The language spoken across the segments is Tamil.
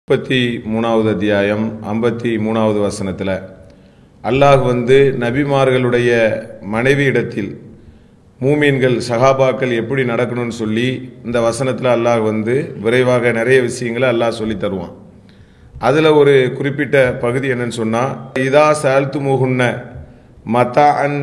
முப்பத்தி மூணாவது அத்தியாயம் ஐம்பத்தி மூணாவது வசனத்தில் அல்லாஹ் வந்து நபிமார்களுடைய மனைவியிடத்தில் மூமீன்கள் சஹாபாக்கள் எப்படி நடக்கணும்னு சொல்லி இந்த வசனத்தில் அல்லாஹ் வந்து விரைவாக நிறைய விஷயங்களை அல்லாஹ் சொல்லி தருவான் அதில் ஒரு குறிப்பிட்ட பகுதி என்னன்னு சொன்னால் இதா சால்த்து முகுன்ன மதா அன்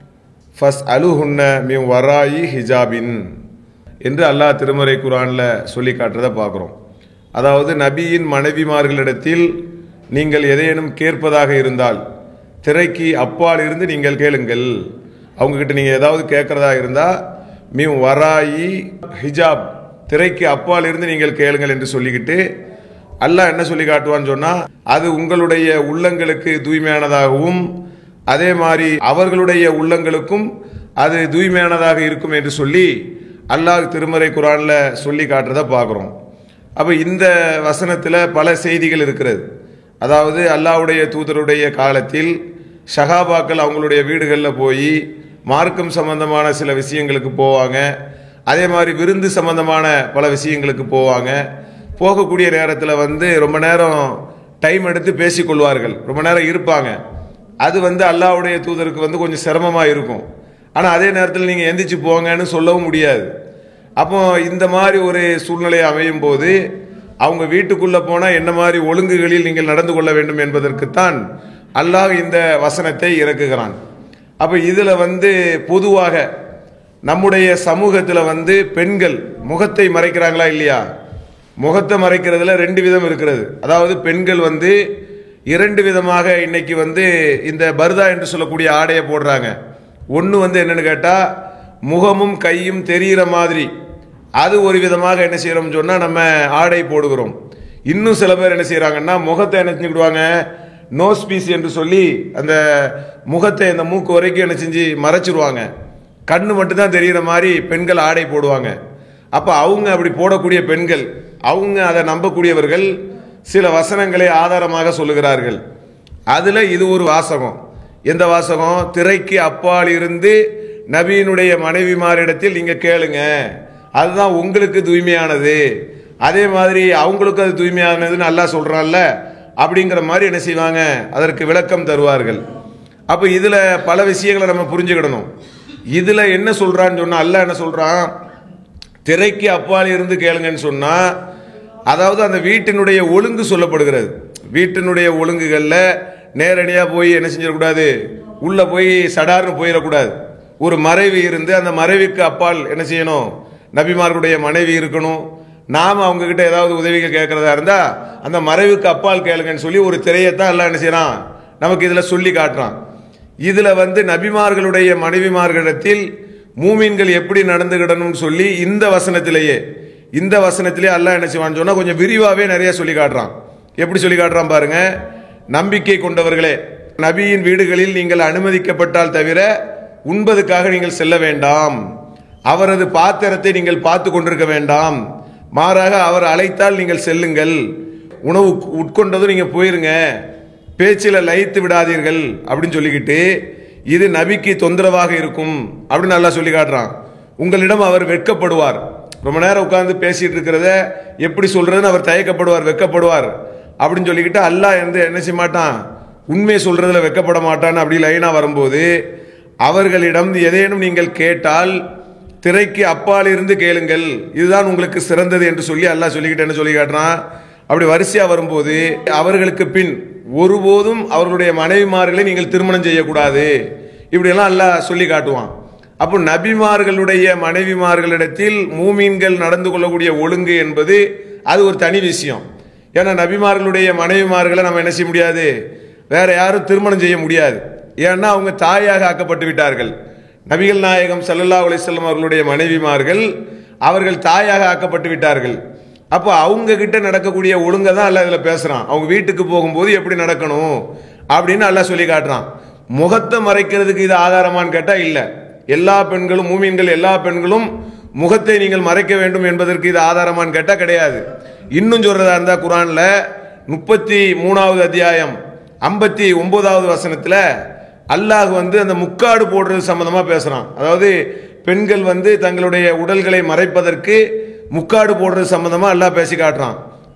ஃபஸ் அலுஹுன்ன மிம் வராயி ஹிஜாபின் என்று அல்லாஹ் திருமறை குரானில் சொல்லி காட்டுறதை பார்க்குறோம் அதாவது நபியின் மனைவிமார்களிடத்தில் நீங்கள் எதையேனும் கேட்பதாக இருந்தால் திரைக்கு அப்பால் இருந்து நீங்கள் கேளுங்கள் அவங்கக்கிட்ட நீங்கள் ஏதாவது கேட்குறதா இருந்தால் மிம் வராயி ஹிஜாப் திரைக்கு அப்பால் இருந்து நீங்கள் கேளுங்கள் என்று சொல்லிக்கிட்டு அல்லாஹ் என்ன சொல்லி காட்டுவான்னு சொன்னால் அது உங்களுடைய உள்ளங்களுக்கு தூய்மையானதாகவும் அதே மாதிரி அவர்களுடைய உள்ளங்களுக்கும் அது தூய்மையானதாக இருக்கும் என்று சொல்லி அல்லாஹ் திருமறை குரானில் சொல்லி காட்டுறதை பார்க்குறோம் அப்போ இந்த வசனத்தில் பல செய்திகள் இருக்கிறது அதாவது அல்லாஹ்வுடைய தூதருடைய காலத்தில் ஷஹாபாக்கள் அவங்களுடைய வீடுகளில் போய் மார்க்கம் சம்பந்தமான சில விஷயங்களுக்கு போவாங்க அதே மாதிரி விருந்து சம்பந்தமான பல விஷயங்களுக்கு போவாங்க போகக்கூடிய நேரத்தில் வந்து ரொம்ப நேரம் டைம் எடுத்து பேசிக்கொள்வார்கள் ரொம்ப நேரம் இருப்பாங்க அது வந்து அல்லாஹ்வுடைய தூதருக்கு வந்து கொஞ்சம் சிரமமாக இருக்கும் ஆனால் அதே நேரத்தில் நீங்கள் எந்திரிச்சு போங்கன்னு சொல்லவும் முடியாது அப்போ இந்த மாதிரி ஒரு சூழ்நிலை அமையும் போது அவங்க வீட்டுக்குள்ளே போனால் என்ன மாதிரி ஒழுங்குகளில் நீங்கள் நடந்து கொள்ள வேண்டும் என்பதற்குத்தான் அல்லாஹ் இந்த வசனத்தை இறக்குகிறான் அப்போ இதில் வந்து பொதுவாக நம்முடைய சமூகத்தில் வந்து பெண்கள் முகத்தை மறைக்கிறாங்களா இல்லையா முகத்தை மறைக்கிறதுல ரெண்டு விதம் இருக்கிறது அதாவது பெண்கள் வந்து இரண்டு விதமாக இன்னைக்கு வந்து இந்த பர்தா என்று சொல்லக்கூடிய ஆடையை போடுறாங்க ஒன்று வந்து என்னன்னு கேட்டால் முகமும் கையும் தெரிகிற மாதிரி அது ஒரு விதமாக என்ன செய்கிறோம்னு சொன்னால் நம்ம ஆடை போடுகிறோம் இன்னும் சில பேர் என்ன செய்கிறாங்கன்னா முகத்தை என்ன செஞ்சுக்கிடுவாங்க நோஸ் பீஸ் என்று சொல்லி அந்த முகத்தை அந்த மூக்கு வரைக்கும் என்ன செஞ்சு மறைச்சிருவாங்க கண்ணு மட்டும்தான் தெரிகிற மாதிரி பெண்கள் ஆடை போடுவாங்க அப்போ அவங்க அப்படி போடக்கூடிய பெண்கள் அவங்க அதை நம்பக்கூடியவர்கள் சில வசனங்களை ஆதாரமாக சொல்லுகிறார்கள் அதில் இது ஒரு வாசகம் எந்த வாசகம் திரைக்கு அப்பால் இருந்து நபியினுடைய மனைவிமாரிடத்தில் நீங்கள் கேளுங்க அதுதான் உங்களுக்கு தூய்மையானது அதே மாதிரி அவங்களுக்கு அது தூய்மையானதுன்னு அல்லாஹ் சொல்கிறான்ல அப்படிங்கிற மாதிரி என்ன செய்வாங்க அதற்கு விளக்கம் தருவார்கள் அப்போ இதில் பல விஷயங்களை நம்ம புரிஞ்சுக்கிடணும் இதில் என்ன சொல்கிறான்னு சொன்னால் அல்லாஹ் என்ன சொல்கிறான் திரைக்கு அப்பால் இருந்து கேளுங்கன்னு சொன்னால் அதாவது அந்த வீட்டினுடைய ஒழுங்கு சொல்லப்படுகிறது வீட்டினுடைய ஒழுங்குகளில் நேரடியாக போய் என்ன செஞ்சிடக்கூடாது உள்ளே போய் சடார்னு போயிடக்கூடாது ஒரு மறைவு இருந்து அந்த மறைவுக்கு அப்பால் என்ன செய்யணும் நபிமார்களுடைய மனைவி இருக்கணும் நாம் அவங்கக்கிட்ட ஏதாவது உதவிகள் கேட்குறதா இருந்தால் அந்த மறைவுக்கு அப்பால் கேளுங்கன்னு சொல்லி ஒரு திரையைத்தான் எல்லாம் என்ன செய்யறான் நமக்கு இதில் சொல்லி காட்டுறான் இதில் வந்து நபிமார்களுடைய மனைவிமார்களிடத்தில் மூமீன்கள் எப்படி நடந்துக்கிடணும்னு சொல்லி இந்த வசனத்திலேயே இந்த வசனத்திலே அல்லாஹ் என்ன செய்வான்னு சொன்னால் கொஞ்சம் விரிவாகவே நிறைய சொல்லி காட்டுறான் எப்படி சொல்லி காட்டுறான் பாருங்க நம்பிக்கை கொண்டவர்களே நபியின் வீடுகளில் நீங்கள் அனுமதிக்கப்பட்டால் தவிர உண்பதுக்காக நீங்கள் செல்ல வேண்டாம் அவரது பாத்திரத்தை நீங்கள் பார்த்து கொண்டிருக்க வேண்டாம் மாறாக அவர் அழைத்தால் நீங்கள் செல்லுங்கள் உணவு உட்கொண்டதும் நீங்கள் போயிருங்க பேச்சில் லயித்து விடாதீர்கள் அப்படின்னு சொல்லிக்கிட்டு இது நபிக்கு தொந்தரவாக இருக்கும் அப்படின்னு நல்லா சொல்லி காட்டுறான் உங்களிடம் அவர் வெட்கப்படுவார் ரொம்ப நேரம் உட்கார்ந்து பேசிட்டு இருக்கிறத எப்படி சொல்றதுன்னு அவர் தயக்கப்படுவார் வெட்கப்படுவார் அப்படின்னு சொல்லிக்கிட்டு அல்லாஹ் வந்து என்ன செய்ய மாட்டான் உண்மையை சொல்றதுல வெட்கப்பட மாட்டான் அப்படி லைனா வரும்போது அவர்களிடம் எதேனும் நீங்கள் கேட்டால் திரைக்கு அப்பால் இருந்து கேளுங்கள் இதுதான் உங்களுக்கு சிறந்தது என்று சொல்லி அல்லாஹ் சொல்லிக்கிட்டு என்ன சொல்லி காட்டுறான் அப்படி வரிசையா வரும்போது அவர்களுக்கு பின் ஒருபோதும் அவர்களுடைய மனைவிமார்களை நீங்கள் திருமணம் செய்யக்கூடாது இப்படியெல்லாம் அல்லாஹ் சொல்லி காட்டுவான் அப்போ நபிமார்களுடைய மனைவிமார்களிடத்தில் மூமீன்கள் நடந்து கொள்ளக்கூடிய ஒழுங்கு என்பது அது ஒரு தனி விஷயம் ஏன்னா நபிமார்களுடைய மனைவிமார்களை நம்ம என்ன செய்ய முடியாது வேற யாரும் திருமணம் செய்ய முடியாது ஏன்னா அவங்க தாயாக ஆக்கப்பட்டு விட்டார்கள் நபிகள் நாயகம் சல்லல்லா அலிஸ்லாம் அவர்களுடைய மனைவிமார்கள் அவர்கள் தாயாக ஆக்கப்பட்டு விட்டார்கள் அப்போ அவங்க கிட்ட நடக்கக்கூடிய ஒழுங்கை தான் அல்ல இதில் பேசுகிறான் அவங்க வீட்டுக்கு போகும்போது எப்படி நடக்கணும் அப்படின்னு அல்ல சொல்லி காட்டுறான் முகத்தை மறைக்கிறதுக்கு இது ஆதாரமான்னு கேட்டால் இல்லை எல்லா பெண்களும் மூமீன்கள் எல்லா பெண்களும் முகத்தை நீங்கள் மறைக்க வேண்டும் என்பதற்கு இது ஆதாரமான்னு கேட்டால் கிடையாது இன்னும் சொல்றதா இருந்தால் குரானில் முப்பத்தி மூணாவது அத்தியாயம் ஐம்பத்தி ஒன்பதாவது வசனத்தில் அல்லாஹ் வந்து அந்த முக்காடு போடுறது சம்பந்தமாக பேசுகிறான் அதாவது பெண்கள் வந்து தங்களுடைய உடல்களை மறைப்பதற்கு முக்காடு போடுறது சம்பந்தமாக அல்லாஹ் பேசி காட்டுறான்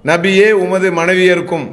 நபியே உமது மனைவியருக்கும்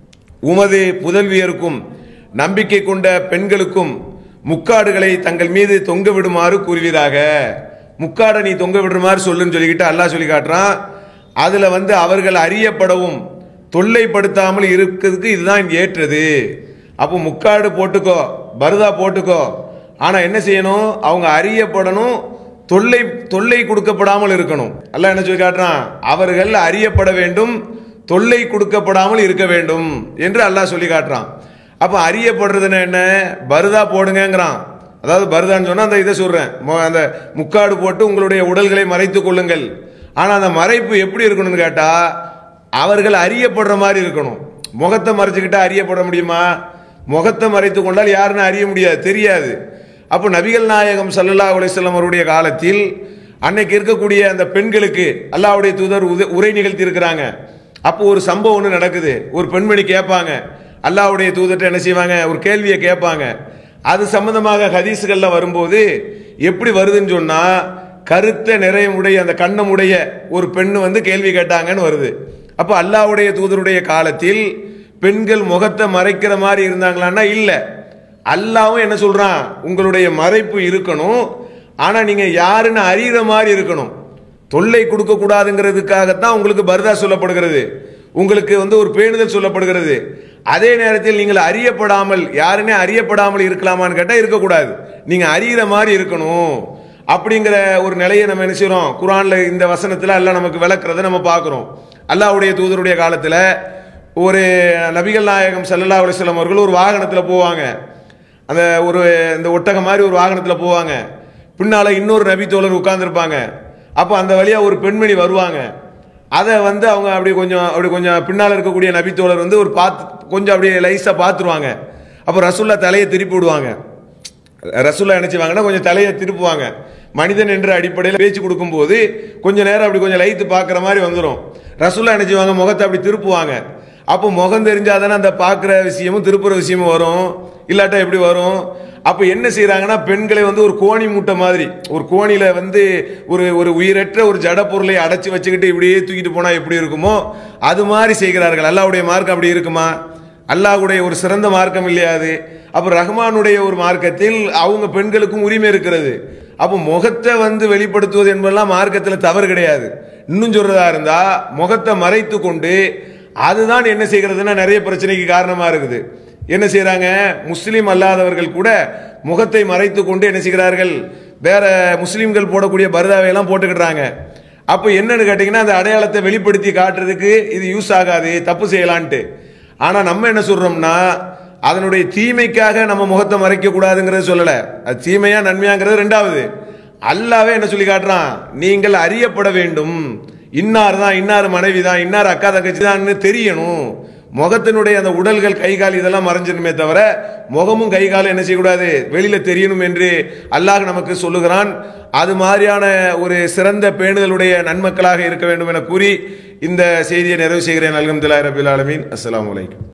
உமது புதல்வியருக்கும் நம்பிக்கை கொண்ட பெண்களுக்கும் முக்காடுகளை தங்கள் மீது தொங்க விடுமாறு கூறுவீராக முக்காடை நீ தொங்க விடுமாறு சொல்லுன்னு சொல்லிக்கிட்டு அல்லாஹ் சொல்லி காட்டுறான் அதுல வந்து அவர்கள் அறியப்படவும் தொல்லைப்படுத்தாமல் இருக்கிறதுக்கு இதுதான் ஏற்றது அப்போ முக்காடு போட்டுக்கோ பருதா போட்டுக்கோ ஆனா என்ன செய்யணும் அவங்க அறியப்படணும் தொல்லை தொல்லை கொடுக்கப்படாமல் இருக்கணும் அல்லாஹ் என்ன சொல்லி காட்டுறான் அவர்கள் அறியப்பட வேண்டும் தொல்லை கொடுக்கப்படாமல் இருக்க வேண்டும் என்று அல்லாஹ் சொல்லி காட்டுறான் அப்ப அறியப்படுறதுன்னா என்ன பருதா போடுங்கங்கிறான் அதாவது பருதான்னு சொன்னா அந்த இதை சொல்றேன் மொ- அந்த முக்காடு போட்டு உங்களுடைய உடல்களை மறைத்துக் கொள்ளுங்கள் ஆனா அந்த மறைப்பு எப்படி இருக்கணும்னு கேட்டா அவர்கள் அறியப்படுற மாதிரி இருக்கணும் முகத்தை மறைச்சுக்கிட்டா அறியப்பட முடியுமா முகத்தை மறைத்து கொண்டால் யாருன்னு அறிய முடியாது தெரியாது அப்போ நபிகள் நாயகம் ஸல்லல்லாஹு அலைஹி வஸல்லம் அவருடைய காலத்தில் அன்னைக்கு இருக்கக்கூடிய அந்த பெண்களுக்கு அல்லாஹ்வுடைய தூதர் உத- உரை நிகழ்த்தி இருக்கிறாங்க அப்போ ஒரு சம்பவம் ஒன்று நடக்குது ஒரு பெண்மணி கேட்பாங்க அல்லாஹ்வுடைய தூதர்கிட்ட என்ன செய்வாங்க ஒரு கேள்வியை கேட்பாங்க அது சம்பந்தமாக ஹதீஸ்கள்ல வரும்போது எப்படி வருதுன்னு சொன்னா கருத்த நிறையமுடைய அந்த கண்ணமுடைய ஒரு பெண் வந்து கேள்வி கேட்டாங்கன்னு வருது அப்போ அல்லாஹ்வுடைய தூதருடைய காலத்தில் பெண்கள் முகத்தை மறைக்கிற மாதிரி இருந்தாங்களான்னா இல்லை அல்லாவும் என்ன சொல்றான் உங்களுடைய மறைப்பு இருக்கணும் ஆனா நீங்க யாருன்னு அறிகிற மாதிரி இருக்கணும் தொல்லை கொடுக்க கூடாதுங்கிறதுக்காகத்தான் உங்களுக்கு பர்தா சொல்லப்படுகிறது உங்களுக்கு வந்து ஒரு பேணுதல் சொல்லப்படுகிறது அதே நேரத்தில் நீங்கள் அறியப்படாமல் யாருன்னே அறியப்படாமல் இருக்கலாமான்னு கேட்டா இருக்கக்கூடாது நீங்க அறிகிற மாதிரி இருக்கணும் அப்படிங்கிற ஒரு நிலையை நம்ம என்ன செய்றோம் குரான்ல இந்த வசனத்துல எல்லாம் நமக்கு விளக்குறதை நம்ம பார்க்கிறோம் அல்லாஹ்வுடைய தூதருடைய காலத்துல ஒரு நபிகள் நாயகம் ஸல்லல்லாஹு அலைஹி வஸல்லம் அவர்கள் ஒரு வாகனத்துல போவாங்க அந்த ஒரு இந்த ஒட்டகம் மாதிரி ஒரு வாகனத்துல போவாங்க பின்னால இன்னொரு நபி தோழர் உட்கார்ந்துருப்பாங்க அப்போ அந்த வழியா ஒரு பெண்மணி வருவாங்க அதை வந்து அவங்க அப்படி கொஞ்சம் அப்படி கொஞ்சம் பின்னால் இருக்கக்கூடிய நபி தோழர் வந்து ஒரு பார்த்து கொஞ்சம் அப்படியே லைஸாக பார்த்துருவாங்க அப்போ ரசுல்லா தலையை திருப்பி விடுவாங்க ரசுல்லா என்ன செய்வாங்கன்னா கொஞ்சம் தலையை திருப்புவாங்க மனிதன் என்ற அடிப்படையில் பேச்சு கொடுக்கும்போது கொஞ்ச நேரம் அப்படி கொஞ்சம் லைத்து பார்க்குற மாதிரி வந்துடும் ரசுல்லா என்ன செய்வாங்க முகத்தை அப்படி திருப்புவாங்க அப்போ முகம் தெரிஞ்சாதானே அந்த பார்க்குற விஷயமும் திருப்புற விஷயமும் வரும் இல்லாட்டா எப்படி வரும் அப்போ என்ன செய்றாங்கன்னா பெண்களை வந்து ஒரு கோணி மூட்டை மாதிரி ஒரு கோணியில வந்து ஒரு ஒரு உயிரற்ற ஒரு ஜட பொருளை அடைச்சி வச்சுக்கிட்டு இப்படியே தூக்கிட்டு போனா எப்படி இருக்குமோ அது மாதிரி செய்கிறார்கள் அல்லாஹ்வுடைய மார்க்கம் அப்படி இருக்குமா அல்லாஹ்வுடைய ஒரு சிறந்த மார்க்கம் இல்லையா அது அப்ப ரஹ்மானுடைய ஒரு மார்க்கத்தில் அவங்க பெண்களுக்கும் உரிமை இருக்கிறது அப்போ முகத்தை வந்து வெளிப்படுத்துவது என்பதெல்லாம் மார்க்கத்தில் தவறு கிடையாது இன்னும் சொல்றதா இருந்தா முகத்தை மறைத்து கொண்டு அதுதான் என்ன செய்கிறதுன்னா நிறைய பிரச்சனைக்கு காரணமா இருக்குது என்ன செய்றாங்க முஸ்லீம் அல்லாதவர்கள் கூட முகத்தை மறைத்து கொண்டு என்ன செய்கிறார்கள் வேற முஸ்லீம்கள் போடக்கூடிய பரதாவை எல்லாம் போட்டுக்கிடுறாங்க அப்போ என்னன்னு கேட்டிங்கன்னா அந்த அடையாளத்தை வெளிப்படுத்தி காட்டுறதுக்கு இது யூஸ் ஆகாது தப்பு செய்யலான்ட்டு ஆனா நம்ம என்ன சொல்றோம்னா அதனுடைய தீமைக்காக நம்ம முகத்தை மறைக்க கூடாதுங்கிறத சொல்லல அது தீமையா நன்மையாங்கிறது ரெண்டாவது அல்லாவே என்ன சொல்லி காட்டுறான் நீங்கள் அறியப்பட வேண்டும் இன்னார் தான் இன்னார் மனைவி தான் இன்னார் அக்கா தங்கச்சி தான்னு தெரியணும் முகத்தினுடைய அந்த உடல்கள் கை கால் இதெல்லாம் மறைஞ்சிருமே தவிர முகமும் கை காலும் என்ன செய்யக்கூடாது வெளியில தெரியணும் என்று அல்லாஹ் நமக்கு சொல்லுகிறான் அது மாதிரியான ஒரு சிறந்த பேணுதலுடைய நன்மக்களாக இருக்க வேண்டும் என கூறி இந்த செய்தியை நிறைவு செய்கிறேன் அல்ஹம்துலில்லாஹி ரபில் ஆலமீன் அஸ்ஸலாமு அலைக்கும்